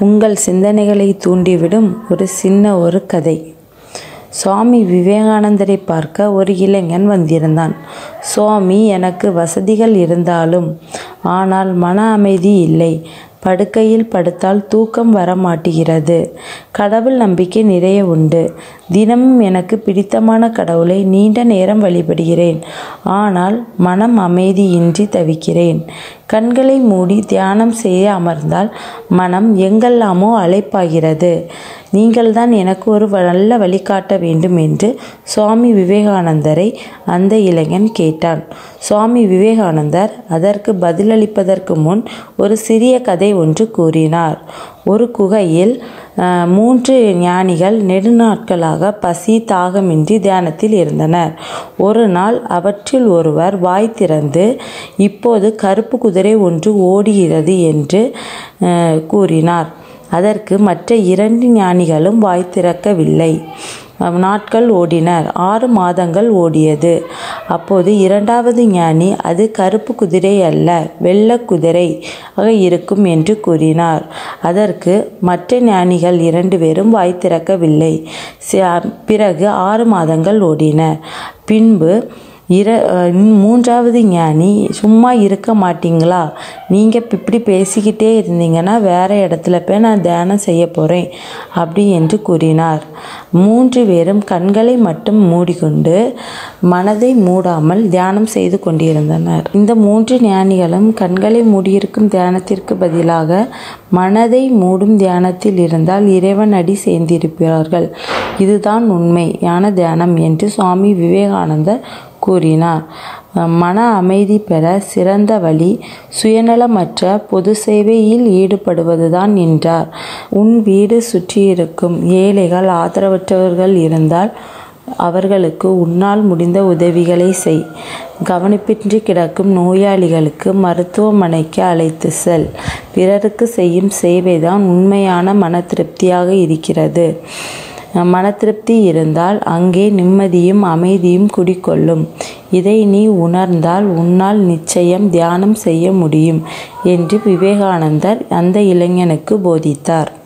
உங்கள் சிந்தனைகளை தூண்டிவிடும் ஒரு சின்ன ஒரு கதை சுவாமி விவேகானந்தரை பார்க்க ஒரு இளைஞன் வந்திருந்தான் சுவாமி எனக்கு வசதிகள் இருந்தாலும் ஆனால் மன அமைதி இல்லை படுக்கையில் படுத்தால் தூக்கம் வர மாட்டுகிறது கடவுள் நம்பிக்கை நிறைய உண்டு தினமும் எனக்கு பிடித்தமான கடவுளை நீண்ட நேரம் வழிபடுகிறேன் ஆனால் மனம் அமைதியின்றி தவிக்கிறேன் கண்களை மூடி தியானம் செய்ய அமர்ந்தால் மனம் எங்கெல்லாமோ அழைப்பாகிறது நீங்கள்தான் எனக்கு ஒரு நல்ல வழிகாட்ட வேண்டும் என்று சுவாமி விவேகானந்தரை அந்த இளைஞன் கேட்டான் சுவாமி விவேகானந்தர் அதற்கு பதிலளிப்பதற்கு முன் ஒரு சிறிய கதை ஒன்று கூறினார் ஒரு குகையில் மூன்று ஞானிகள் நெடுநாட்களாக பசி தாகமின்றி தியானத்தில் இருந்தனர் ஒரு நாள் அவற்றில் ஒருவர் வாய் திறந்து இப்போது கருப்பு குதிரை ஒன்று ஓடுகிறது என்று கூறினார் அதற்கு மற்ற இரண்டு ஞானிகளும் வாய் திறக்கவில்லை நாட்கள் ஓடினர் ஆறு மாதங்கள் ஓடியது அப்போது இரண்டாவது ஞானி அது கருப்பு குதிரை அல்ல வெள்ள குதிரை ஆக இருக்கும் என்று கூறினார் அதற்கு மற்ற ஞானிகள் இரண்டு பேரும் வாய் திறக்கவில்லை பிறகு ஆறு மாதங்கள் ஓடின பின்பு இர மூன்றாவது ஞானி சும்மா இருக்க மாட்டீங்களா நீங்கள் இப்படி பேசிக்கிட்டே இருந்தீங்கன்னா வேறு இடத்துல போய் நான் தியானம் செய்ய போகிறேன் அப்படி என்று கூறினார் மூன்று பேரும் கண்களை மட்டும் மூடிக்கொண்டு மனதை மூடாமல் தியானம் செய்து கொண்டிருந்தனர் இந்த மூன்று ஞானிகளும் கண்களை மூடியிருக்கும் தியானத்திற்கு பதிலாக மனதை மூடும் தியானத்தில் இருந்தால் இறைவன் அடி சேர்ந்திருப்பார்கள் இதுதான் உண்மையான தியானம் என்று சுவாமி விவேகானந்தர் கூறினார் மன அமைதி பெற சிறந்த வழி சுயநலமற்ற பொது சேவையில் ஈடுபடுவதுதான் என்றார் உன் வீடு சுற்றியிருக்கும் ஏழைகள் ஆதரவற்றவர்கள் இருந்தால் அவர்களுக்கு உன்னால் முடிந்த உதவிகளை செய் கவனிப்பின்றி கிடக்கும் நோயாளிகளுக்கு மருத்துவமனைக்கு அழைத்து செல் பிறருக்கு செய்யும் சேவைதான் உண்மையான மன திருப்தியாக இருக்கிறது மன திருப்தி இருந்தால் அங்கே நிம்மதியும் அமைதியும் குடிக்கொள்ளும் இதை நீ உணர்ந்தால் உன்னால் நிச்சயம் தியானம் செய்ய முடியும் என்று விவேகானந்தர் அந்த இளைஞனுக்கு போதித்தார்